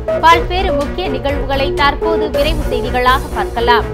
பல்வேறு முக்கிய நிகழ்வுகளை தற்போது விரைவு செய்திகளாக பார்க்கலாம்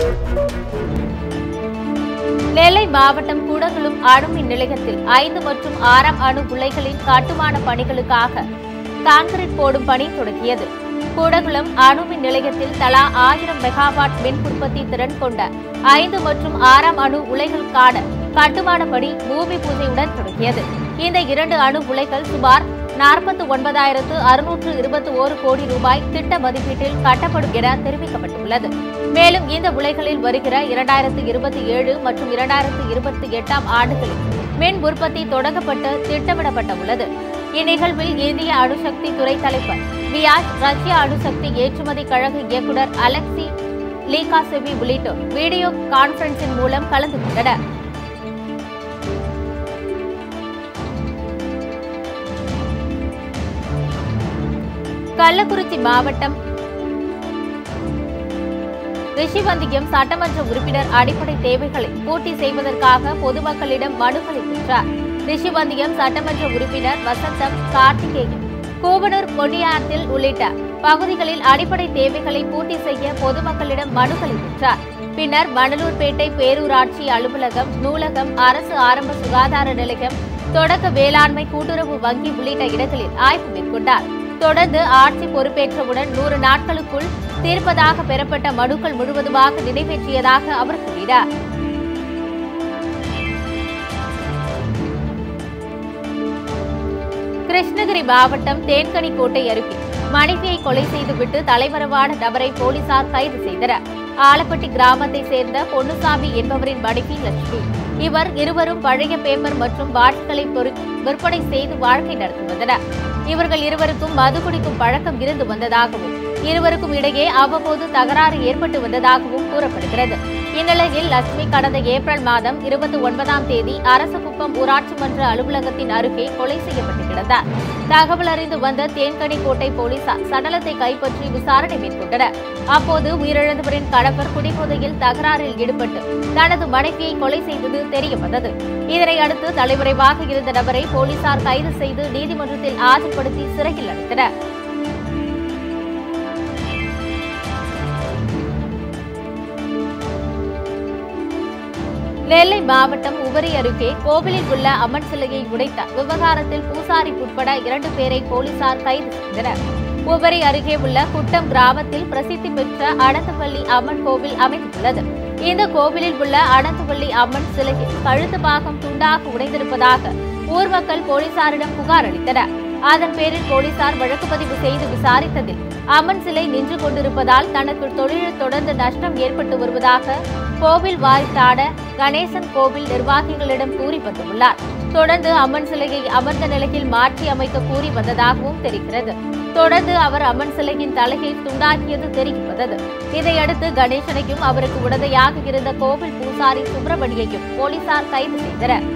நெல்லை மாவட்டம் கூடங்குளம் அணுமின் நிலையத்தில் ஐந்து மற்றும் ஆறாம் அணு உலைகளின் கட்டுமான பணிகளுக்காக கான்கிரீட் போடும் பணி தொடங்கியது கூடங்குளம் அணுமின் நிலையத்தில் தலா ஆயிரம் மெகாவாட் மின் உற்பத்தி திறன் கொண்ட ஐந்து மற்றும் ஆறாம் அணு உலைகளுக்கான கட்டுமான பணி பூமி பூஜையுடன் தொடங்கியது இந்த இரண்டு அணு உலைகள் சுமார் நாற்பத்தி ஒன்பதாயிரத்து அறுநூற்று இருபத்தி ஓரு கோடி ரூபாய் திட்ட மதிப்பீட்டில் கட்டப்படும் என தெரிவிக்கப்பட்டுள்ளது மேலும் இந்த உலைகளில் வருகிற இரண்டாயிரத்து இருபத்தி ஏழு மற்றும் இரண்டாயிரத்து இருபத்தி எட்டாம் ஆண்டுகளில் மின் உற்பத்தி தொடங்கப்பட்டு திட்டமிடப்பட்ட உள்ளது இந்நிகழ்வில் இந்திய அணுசக்தி துறை தலைவர் வியாஸ் ரஷ்ய அணுசக்தி ஏற்றுமதி கழக இயக்குநர் அலெக்சி லீகாசெவி உள்ளிட்டோர் வீடியோ கான்பரன்சிங் மூலம் கலந்து கொண்டனர் கள்ளக்குறிச்சி மாவட்டம் ரிஷிவந்தியம் சட்டமன்ற உறுப்பினர் அடிப்படை தேவைகளை பூர்த்தி செய்வதற்காக பொதுமக்களிடம் மனுக்களை பெற்றார் ரிஷிவந்தியம் சட்டமன்ற உறுப்பினர் வசந்தம் கார்த்திகேயன் கூவனூர் பொன்னியாத்தில் உள்ளிட்ட பகுதிகளில் அடிப்படை தேவைகளை பூர்த்தி செய்ய பொதுமக்களிடம் மனுக்களை பெற்றார் பின்னர் மணலூர்பேட்டை பேரூராட்சி அலுவலகம் நூலகம் அரசு ஆரம்ப சுகாதார நிலையம் தொடக்க வேளாண்மை கூட்டுறவு வங்கி உள்ளிட்ட இடங்களில் ஆய்வு மேற்கொண்டார் தொடர்ந்து ஆட்சி பொறுப்பேற்றவுடன் நூறு நாட்களுக்குள் தீர்ப்பதாக பெறப்பட்ட மனுக்கள் முழுவதுமாக நிறைவேற்றியதாக அவர் கூறினார் கிருஷ்ணகிரி மாவட்டம் தேன்கனிக்கோட்டை அருகே மனைவியை கொலை செய்துவிட்டு தலைமறைவான நபரை போலீசார் கைது செய்தனர் ஆலப்பட்டி கிராமத்தை சேர்ந்த பொன்னுசாமி என்பவரின் மனைவி லட்சுமி இவர் இருவரும் பழைய பேப்பர் மற்றும் பாட்டில்களை பொரு- விற்பனை செய்து வாழ்க்கை நடத்தி வந்தனர் இவர்கள் இருவருக்கும் மது குடிக்கும் பழக்கம் இருந்து வந்ததாகவும் இருவருக்கும் இடையே அவ்வப்போது தகராறு ஏற்பட்டு வந்ததாகவும் கூறப்படுகிறது இந்நிலையில் லட்சுமி கடந்த ஏப்ரல் மாதம் இருபத்தி ஒன்பதாம் தேதி அரசகுப்பம் ஊராட்சி மன்ற அலுவலகத்தின் அருகே கொலை செய்யப்பட்டு கிடந்தார் தகவல் அறிந்து வந்த தேன்கனிக்கோட்டை போலீசார் சடலத்தை கைப்பற்றி விசாரணை மேற்கொண்டனர் அப்போது உயிரிழந்தவரின் கணவர் குடிபோதையில் தகராறில் ஈடுபட்டு தனது மனைவியை கொலை செய்தது தெரிய வந்தது இதனை அடுத்து தலைமறைவாக இருந்த நபரை போலீசார் கைது செய்து நீதிமன்றத்தில் ஆஜர்படுத்தி சிறையில் அடைத்தனர் நெல்லை மாவட்டம் உவரி அருகே கோவிலில் உள்ள அம்மன் சிலையை உடைத்த விவகாரத்தில் பூசாரி உட்பட இரண்டு பேரை போலீசார் கைது செய்தனர் உவரி அருகே உள்ள குட்டம் கிராமத்தில் பிரசித்தி பெற்ற அனந்தவள்ளி அம்மன் கோவில் அமைந்துள்ளது இந்த கோவிலில் உள்ள அனந்தவள்ளி அம்மன் சிலையில் கழுத்து பாகம் துண்டாக உடைந்திருப்பதாக ஊர் மக்கள் போலீசாரிடம் புகார் அளித்தனர் அதன் பேரில் போலீசார் வழக்கு பதிவு செய்து விசாரித்ததில் அம்மன் சிலை நின்று கொண்டிருப்பதால் தனக்கு தொழிலில் தொடர்ந்து நஷ்டம் ஏற்பட்டு வருவதாக கோவில் வாரித்தாட கணேசன் கோவில் நிர்வாகிகளிடம் கூறி வந்துள்ளார் தொடர்ந்து அம்மன் சிலையை அமர்ந்த நிலையில் மாற்றி அமைக்க கூறி வந்ததாகவும் தெரிகிறது தொடர்ந்து அவர் அம்மன் சிலையின் தலையை துண்டாக்கியது தெரிய வந்தது இதையடுத்து கணேசனையும் அவருக்கு உடந்தையாக இருந்த கோவில் பூசாரி சுப்பிரமணியையும் போலீசார் கைது செய்தனர்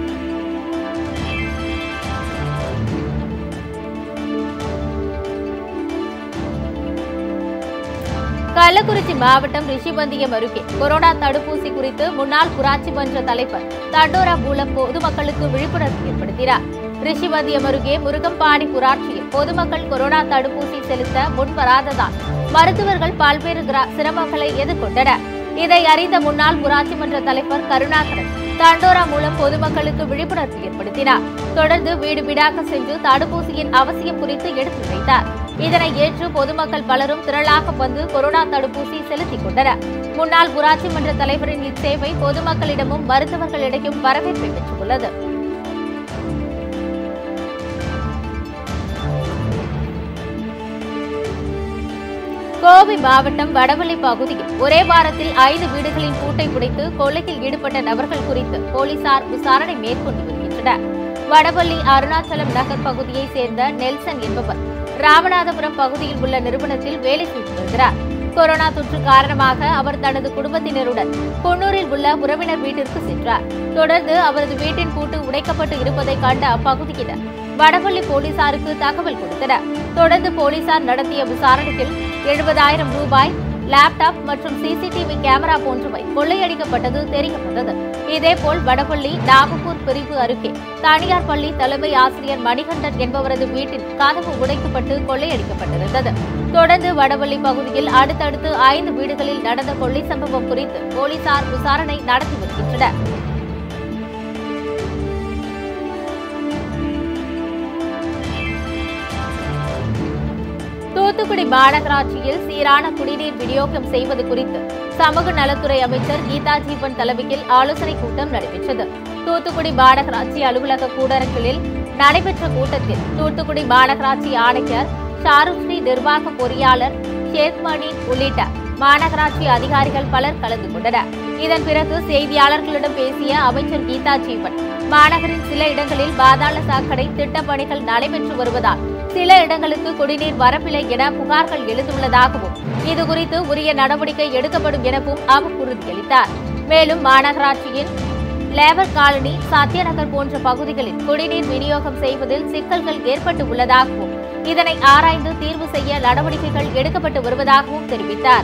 கள்ளக்குறிச்சி மாவட்டம் ரிஷிவந்தியம் அருகே கொரோனா தடுப்பூசி குறித்து முன்னாள் ஊராட்சி மன்ற தலைவர் தண்டோரா மூலம் பொதுமக்களுக்கு விழிப்புணர்வு ஏற்படுத்தினார் ரிஷிவந்தியம் அருகே முருகம்பாடி ஊராட்சியில் பொதுமக்கள் கொரோனா தடுப்பூசி செலுத்த முன்வராததால் மருத்துவர்கள் பல்வேறு கிரா- சிரமங்களை எதிர்கொண்டனர் இதை அறிந்த முன்னாள் ஊராட்சி மன்ற தலைவர் கருணாகரன் தண்டோரா மூலம் பொதுமக்களுக்கு விழிப்புணர்வு ஏற்படுத்தினார் தொடர்ந்து வீடு வீடாக சென்று தடுப்பூசியின் அவசியம் குறித்து எடுத்துரைத்தார் இதனை ஏற்று பொதுமக்கள் பலரும் திரளாக வந்து கொரோனா தடுப்பூசி செலுத்திக் கொண்டனர் முன்னாள் ஊராட்சி மன்ற தலைவரின் இச்சேவை பொதுமக்களிடமும் மருத்துவர்களிடையும் வரவேற்பை பெற்றுள்ளது கோவை மாவட்டம் வடவள்ளி பகுதியில் ஒரே வாரத்தில் ஐந்து வீடுகளின் பூட்டை உடைத்து கொள்ளையில் ஈடுபட்ட நபர்கள் குறித்து போலீசார் விசாரணை மேற்கொண்டு வருகின்றனர் வடவள்ளி அருணாச்சலம் நகர் பகுதியைச் சேர்ந்த நெல்சன் என்பவர் ராமநாதபுரம் பகுதியில் உள்ள நிறுவனத்தில் வேலை செய்து வருகிறார் கொரோனா தொற்று காரணமாக அவர் தனது குடும்பத்தினருடன் குன்னூரில் உள்ள உறவினர் வீட்டிற்கு சென்றார் தொடர்ந்து அவரது வீட்டின் பூட்டு உடைக்கப்பட்டு இருப்பதை கண்ட அப்பகுதியினர் வடவள்ளி போலீசாருக்கு தகவல் கொடுத்தனர் தொடர்ந்து போலீசார் நடத்திய விசாரணையில் எழுபதாயிரம் ரூபாய் லேப்டாப் மற்றும் சிசிடிவி கேமரா போன்றவை கொள்ளையடிக்கப்பட்டது தெரிய வந்தது இதேபோல் வடபள்ளி நாகப்பூர் பிரிவு அருகே தனியார் பள்ளி தலைமை ஆசிரியர் மணிகண்டன் என்பவரது வீட்டில் கதவு உடைக்கப்பட்டு கொள்ளையடிக்கப்பட்டிருந்தது தொடர்ந்து வடபள்ளி பகுதியில் அடுத்தடுத்து ஐந்து வீடுகளில் நடந்த கொள்ளை சம்பவம் குறித்து போலீசார் விசாரணை நடத்தி வருகின்றனர் தூத்துக்குடி மாநகராட்சியில் சீரான குடிநீர் விநியோகம் செய்வது குறித்து சமூக நலத்துறை அமைச்சர் கீதா ஜீவன் தலைமையில் ஆலோசனைக் கூட்டம் நடைபெற்றது தூத்துக்குடி மாநகராட்சி அலுவலக கூடரங்கில் நடைபெற்ற கூட்டத்தில் தூத்துக்குடி மாநகராட்சி ஆணையர் ஷாருஸ்ரீ நிர்வாக பொறியாளர் ஷேக்மணி உள்ளிட்ட மாநகராட்சி அதிகாரிகள் பலர் கலந்து கொண்டனர் இதன் பிறகு செய்தியாளர்களிடம் பேசிய அமைச்சர் கீதா ஜீவன் மாநகரின் சில இடங்களில் பாதாள சாக்கடை திட்டப் பணிகள் நடைபெற்று வருவதால் சில இடங்களுக்கு குடிநீர் வரவில்லை என புகார்கள் எழுந்துள்ளதாகவும் இதுகுறித்து உரிய நடவடிக்கை எடுக்கப்படும் எனவும் அவர் உறுதியளித்தார் மேலும் மாநகராட்சியின் லேபர் காலனி சத்யநகர் போன்ற பகுதிகளில் குடிநீர் விநியோகம் செய்வதில் சிக்கல்கள் ஏற்பட்டு உள்ளதாகவும் இதனை ஆராய்ந்து தீர்வு செய்ய நடவடிக்கைகள் எடுக்கப்பட்டு வருவதாகவும் தெரிவித்தார்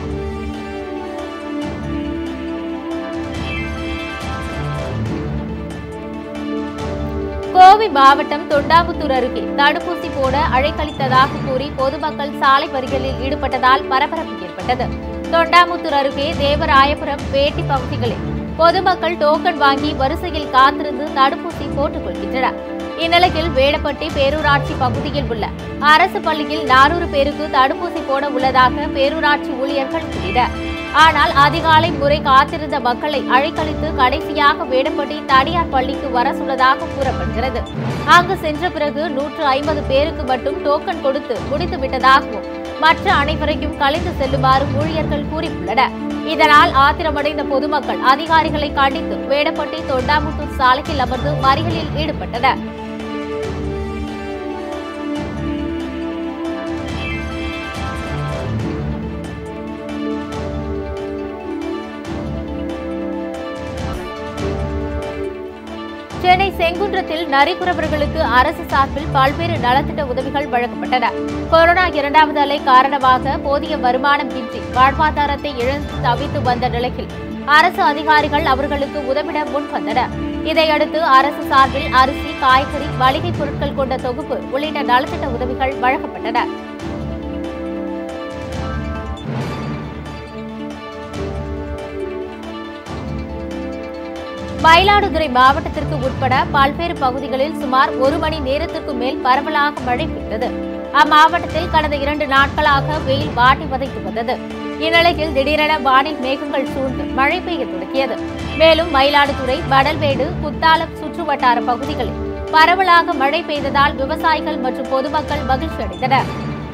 கோவை மாவட்டம் தொண்டாமுத்தூர் அருகே தடுப்பூசி போட அழைக்களித்ததாக கூறி பொதுமக்கள் சாலை மறியலில் ஈடுபட்டதால் பரபரப்பு ஏற்பட்டது தொண்டாமுத்தூர் அருகே தேவராயபுரம் வேட்டி பகுதிகளில் பொதுமக்கள் டோக்கன் வாங்கி வரிசையில் காத்திருந்து தடுப்பூசி போட்டுக் கொள்கின்றனர் இந்நிலையில் வேடப்பட்டி பேரூராட்சி பகுதியில் உள்ள அரசு பள்ளியில் நானூறு பேருக்கு தடுப்பூசி போட உள்ளதாக பேரூராட்சி ஊழியர்கள் கூறினர் ஆனால் அதிகாலை முறை காத்திருந்த மக்களை அழைக்கழித்து கடைசியாக வேடப்பட்டி தனியார் பள்ளிக்கு வர சொன்னதாக கூறப்படுகிறது அங்கு சென்ற பிறகு நூற்று ஐம்பது பேருக்கு மட்டும் டோக்கன் கொடுத்து முடித்து விட்டதாகவும் மற்ற அனைவரையும் கலைந்து செல்லுமாறு ஊழியர்கள் கூறியுள்ளனர் இதனால் ஆத்திரமடைந்த பொதுமக்கள் அதிகாரிகளை கண்டித்து வேடப்பட்டி தொண்டாமுத்தூர் சாலையில் அமர்ந்து மறியலில் ஈடுபட்டனர் சென்னை செங்குன்றத்தில் நரிக்குறவர்களுக்கு அரசு சார்பில் பல்வேறு நலத்திட்ட உதவிகள் வழங்கப்பட்டன கொரோனா இரண்டாவது அலை காரணமாக போதிய வருமானம் இன்றி வாழ்வாதாரத்தை இழந்து தவித்து வந்த நிலையில் அரசு அதிகாரிகள் அவர்களுக்கு உதவிட முன் வந்தனர் இதையடுத்து அரசு சார்பில் அரிசி காய்கறி மளிகைப் பொருட்கள் கொண்ட தொகுப்பு உள்ளிட்ட நலத்திட்ட உதவிகள் வழங்கப்பட்டன மயிலாடுதுறை மாவட்டத்திற்கு உட்பட பல்வேறு பகுதிகளில் சுமார் ஒரு மணி நேரத்திற்கு மேல் பரவலாக மழை பெய்தது அம்மாவட்டத்தில் கடந்த இரண்டு நாட்களாக வெயில் வாட்டி வதைத்து வந்தது இந்நிலையில் திடீரென வானில் மேகங்கள் சூழ்ந்து மழை பெய்ய தொடங்கியது மேலும் மயிலாடுதுறை வடல்வேடு குத்தாலம் சுற்றுவட்டார பகுதிகளில் பரவலாக மழை பெய்ததால் விவசாயிகள் மற்றும் பொதுமக்கள் மகிழ்ச்சி அடைந்தனர்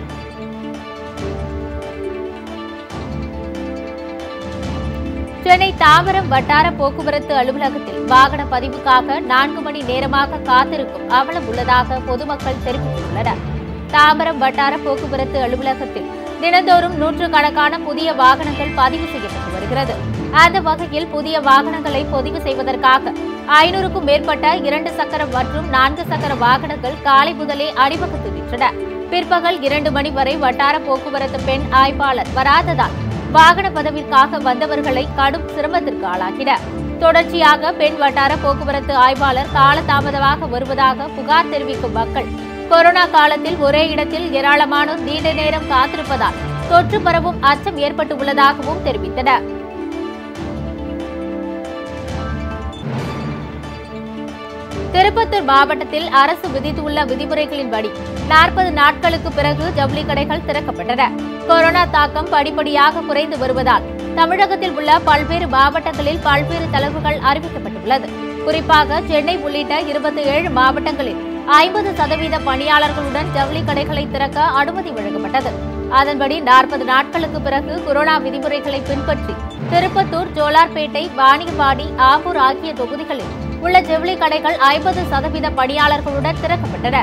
சென்னை தாம்பரம் வட்டார போக்குவரத்து அலுவலகத்தில் வாகன பதிவுக்காக நான்கு மணி நேரமாக காத்திருக்கும் அவலம் உள்ளதாக பொதுமக்கள் தெரிவித்துள்ளனர் தாம்பரம் வட்டார போக்குவரத்து அலுவலகத்தில் தினந்தோறும் நூற்றுக்கணக்கான புதிய வாகனங்கள் பதிவு செய்யப்பட்டு வருகிறது அந்த வகையில் புதிய வாகனங்களை பதிவு செய்வதற்காக ஐநூறுக்கும் மேற்பட்ட இரண்டு சக்கர மற்றும் நான்கு சக்கர வாகனங்கள் காலை முதலே அணிவகுத்து நின்றன பிற்பகல் இரண்டு மணி வரை வட்டார போக்குவரத்து பெண் ஆய்வாளர் வராததால் வாகன பதவிற்காக வந்தவர்களை கடும் சிரமத்திற்கு ஆளாக்கினர் தொடர்ச்சியாக பெண் வட்டார போக்குவரத்து ஆய்வாளர் காலதாமதமாக வருவதாக புகார் தெரிவிக்கும் மக்கள் கொரோனா காலத்தில் ஒரே இடத்தில் ஏராளமானோர் நீண்ட நேரம் காத்திருப்பதால் தொற்று பரவும் அச்சம் ஏற்பட்டு உள்ளதாகவும் தெரிவித்தனர் திருப்பத்தூர் மாவட்டத்தில் அரசு விதித்துள்ள விதிமுறைகளின்படி நாற்பது நாட்களுக்கு பிறகு ஜவுளி கடைகள் திறக்கப்பட்டன கொரோனா தாக்கம் படிப்படியாக குறைந்து வருவதால் தமிழகத்தில் உள்ள பல்வேறு மாவட்டங்களில் பல்வேறு தளர்வுகள் அறிவிக்கப்பட்டுள்ளது குறிப்பாக சென்னை உள்ளிட்ட இருபத்தி ஏழு மாவட்டங்களில் ஐம்பது சதவீத பணியாளர்களுடன் ஜவுளி கடைகளை திறக்க அனுமதி வழங்கப்பட்டது அதன்படி நாற்பது நாட்களுக்கு பிறகு கொரோனா விதிமுறைகளை பின்பற்றி திருப்பத்தூர் ஜோலார்பேட்டை வாணியம்பாடி ஆம்பூர் ஆகிய தொகுதிகளில் உள்ள ஜவுளி கடைகள் ஐம்பது சதவீத பணியாளர்களுடன் திறக்கப்பட்டன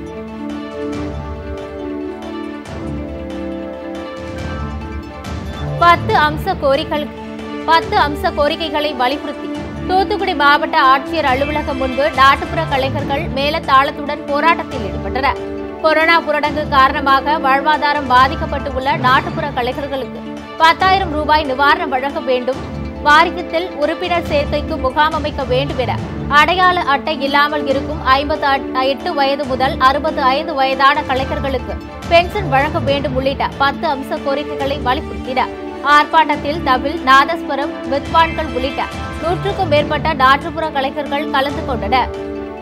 பத்து அம்ச கோரிக்கை பத்து அம்ச கோரிக்கைகளை வலியுறுத்தி தூத்துக்குடி மாவட்ட ஆட்சியர் அலுவலகம் முன்பு நாட்டுப்புற கலைஞர்கள் மேலத்தாளத்துடன் போராட்டத்தில் ஈடுபட்டனர் கொரோனா ஊரடங்கு காரணமாக வாழ்வாதாரம் பாதிக்கப்பட்டு உள்ள நாட்டுப்புற கலைஞர்களுக்கு பத்தாயிரம் ரூபாய் நிவாரணம் வழங்க வேண்டும் வாரியத்தில் உறுப்பினர் சேர்க்கைக்கு முகாம் அமைக்க வேண்டும் என அடையாள அட்டை இல்லாமல் இருக்கும் ஐம்பத்து எட்டு வயது முதல் அறுபத்து ஐந்து வயதான கலைஞர்களுக்கு பென்ஷன் வழங்க வேண்டும் உள்ளிட்ட பத்து அம்ச கோரிக்கைகளை வலியுறுத்தினர் ஆர்ப்பாட்டத்தில் தவில் நாதஸ்வரம் வித்வான்கள் உள்ளிட்ட நூற்றுக்கும் மேற்பட்ட நாட்டுப்புற கலைஞர்கள் கலந்து கொண்டனர்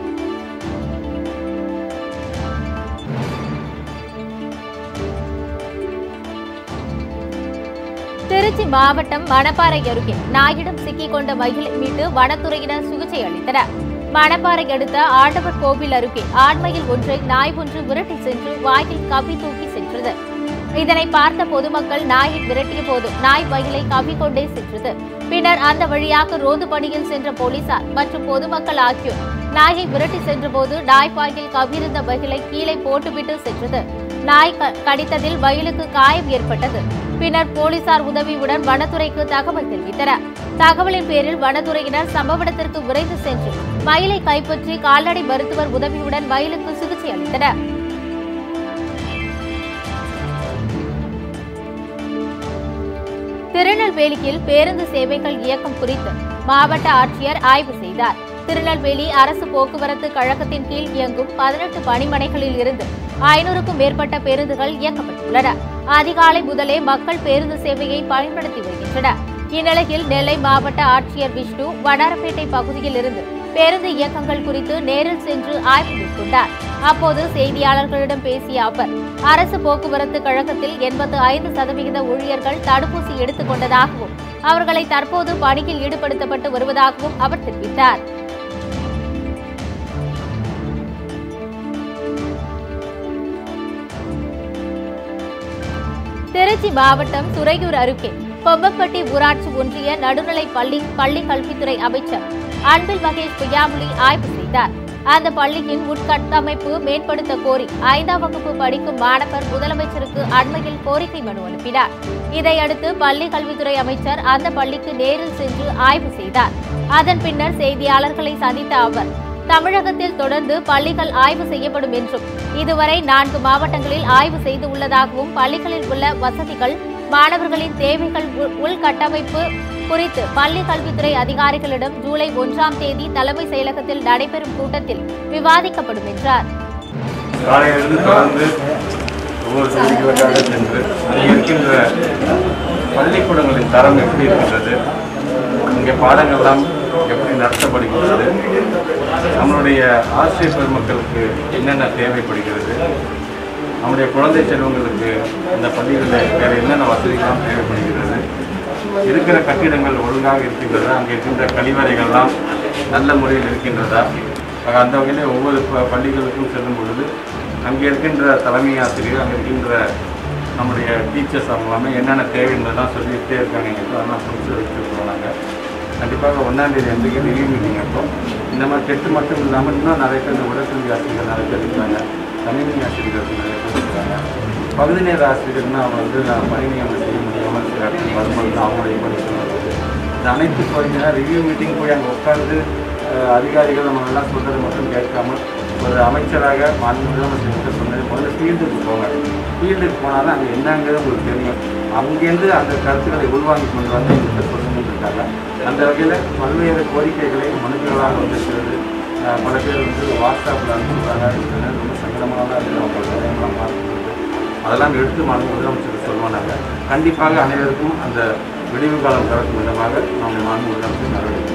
திருச்சி மாவட்டம் மணப்பாறை அருகே நாயிடம் சிக்கிக் கொண்ட மகிழை மீட்டு வனத்துறையினர் சிகிச்சை அளித்தனர் மணப்பாறை அடுத்த ஆண்டவர் கோவில் அருகே ஆண்மையில் ஒன்றை நாய் ஒன்று விரட்டி சென்று வாயில் கவி தூக்கி சென்றது இதனை பார்த்த பொதுமக்கள் நாயை விரட்டிய போது நாய் மயிலை கவ்விக்கொண்டே சென்றது பின்னர் அந்த வழியாக ரோந்து பணியில் சென்ற போலீசார் மற்றும் பொதுமக்கள் ஆகியோர் நாயை விரட்டி சென்றபோது நாய் வாயில் கவ்விருந்த மகிழை கீழே போட்டுவிட்டு சென்றது நாய் க- கடித்ததில் மயிலுக்கு காயம் ஏற்பட்டது பின்னர் போலீசார் உதவியுடன் வனத்துறைக்கு தகவல் தெரிவித்தனர் தகவலின் பேரில் வனத்துறையினர் சம்பவ இடத்திற்கு விரைந்து சென்று மயிலை கைப்பற்றி கால்நடை மருத்துவர் உதவியுடன் மயிலுக்கு சிகிச்சை அளித்தனர் திருநெல்வேலியில் பேருந்து சேவைகள் இயக்கம் குறித்து மாவட்ட ஆட்சியர் ஆய்வு செய்தார் திருநெல்வேலி அரசு போக்குவரத்து கழகத்தின் கீழ் இயங்கும் பதினெட்டு பணிமனைகளில் இருந்து ஐநூறுக்கும் மேற்பட்ட பேருந்துகள் இயக்கப்பட்டுள்ளன அதிகாலை முதலே மக்கள் பேருந்து சேவையை பயன்படுத்தி வருகின்றனர் இந்நிலையில் நெல்லை மாவட்ட ஆட்சியர் விஷ்ணு வடாரப்பேட்டை பகுதியில் இருந்து பேருந்து இயக்கங்கள் குறித்து நேரில் சென்று ஆய்வு மேற்கொண்டார் அப்போது செய்தியாளர்களிடம் பேசிய அவர் அரசு போக்குவரத்து கழகத்தில் எண்பத்து ஐந்து சதவிகித ஊழியர்கள் தடுப்பூசி எடுத்துக் கொண்டதாகவும் அவர்களை தற்போது பணியில் ஈடுபடுத்தப்பட்டு வருவதாகவும் அவர் தெரிவித்தார் திருச்சி மாவட்டம் துறையூர் அருகே கொம்பப்பட்டி ஊராட்சி ஒன்றிய நடுநிலைப் பள்ளி பள்ளி கல்வித்துறை அமைச்சர் அன்பில் மகேஷ் பொய்யாமொழி ஆய்வு செய்தார் அந்த பள்ளியின் உட்கட்டமைப்பு மேம்படுத்த கோரி ஐந்தாம் வகுப்பு படிக்கும் மாணவர் முதலமைச்சருக்கு அண்மையில் கோரிக்கை மனு அனுப்பினார் இதையடுத்து பள்ளி கல்வித்துறை அமைச்சர் அந்த பள்ளிக்கு நேரில் சென்று ஆய்வு செய்தார் அதன் பின்னர் செய்தியாளர்களை சந்தித்த அவர் தமிழகத்தில் தொடர்ந்து பள்ளிகள் ஆய்வு செய்யப்படும் என்றும் இதுவரை நான்கு மாவட்டங்களில் ஆய்வு செய்து உள்ளதாகவும் பள்ளிகளில் உள்ள வசதிகள் மாணவர்களின் தேவைகள் உள்- உள்கட்டமைப்பு குறித்து பள்ளி கல்வித்துறை அதிகாரிகளிடம் ஜூலை ஒன்றாம் தேதி தலைமை செயலகத்தில் நடைபெறும் கூட்டத்தில் விவாதிக்கப்படும் என்றார் காலையிலிருந்து தொடர்ந்து ஒவ்வொரு தொகுதிகளுக்காக சென்று அங்கே இருக்கின்ற பள்ளிக்கூடங்களின் தரம் எப்படி இருக்கின்றது இங்கே பாடங்கள்லாம் எப்படி நடத்தப்படுகின்றது நம்மளுடைய ஆசிரியர் பெருமக்களுக்கு என்னென்ன தேவைப்படுகிறது நம்முடைய குழந்தை செல்வங்களுக்கு இந்த பள்ளிகளில் வேறு என்னென்ன வசதிகள்லாம் தேவைப்படுகிறது இருக்கிற கட்டிடங்கள் ஒழுங்காக இருக்கின்றதா அங்கே இருக்கின்ற கழிவறைகள்லாம் நல்ல முறையில் இருக்கின்றதா ஆக அந்த வகையில் ஒவ்வொரு ப- பள்ளிகளுக்கும் செல்லும் பொழுது அங்கே இருக்கின்ற தலைமை ஆசிரியர் அங்கே இருக்கின்ற நம்முடைய டீச்சர்ஸ் அவங்க எல்லாமே என்னென்ன தேவைன்றதெல்லாம் சொல்லிகிட்டே இருக்காங்க எங்களுக்கு அதெல்லாம் புரிஞ்சு வச்சுருக்கோம் நாங்கள் கண்டிப்பாக ஒன்றாந்தேதி அன்றைக்கு ரிவ்யூ மீட்டிங் அப்போ இந்த மாதிரி டெட்டு மட்டும் இல்லாமல் இன்னும் நிறைய பேர் இந்த உடற்கல்வி ஆசிரியர்கள் நிறைய பேர் இருக்காங்க கணினி ஆசிரியர்கள் நிறைய பேர் இருக்காங்க பகுதி நேர ஆசிரியர்கள்னா அவங்க வந்து நான் பணி நியமனம் செய்ய முடியாமல் சில இடத்துக்கு வரும்பொழுது அவங்களுடைய படிப்பு வருது இந்த அனைத்து கோரிக்கைனா ரிவ்யூ மீட்டிங் போய் அங்கே உட்கார்ந்து அஹ், அதிகாரிகள் நம்ம எல்லாம் சொல்கிறது மட்டும் கேட்காமல் ஒரு அமைச்சராக மாநில முதலமைச்சர் சொன்னது முதல்ல ஃபீல்டுக்கு போங்க ஃபீல்டுக்கு போனால் தான் அங்கே என்னங்கிறது உங்களுக்கு தெரியும் அங்கேருந்து அந்த கருத்துக்களை உள்வாங்கி கொண்டு வந்து எங்கள்கிட்ட சொல்லணும்னு இருக்காங்க அந்த வகையில் பல்வேறு கோரிக்கைகளை மனுக்களாக வந்திருக்கிறது அஹ், பல பேர் வந்து வாட்ஸ்அப்பில் அனுப்பிச்சுறாங்க இதெல்லாம் ரொம்ப சங்கடமானதாக இருக்குது அவங்க விடயங்கள்லாம் பார்க்குறது அதெல்லாம் எடுத்து மாநில முதலமைச்சர் சொல்லுவாங்க கண்டிப்பாக அனைவருக்கும் அந்த விடிவு காலம் திறக்கும் விதமாக நம்முடைய மாநில முதலமைச்சர் நடவடிக்கை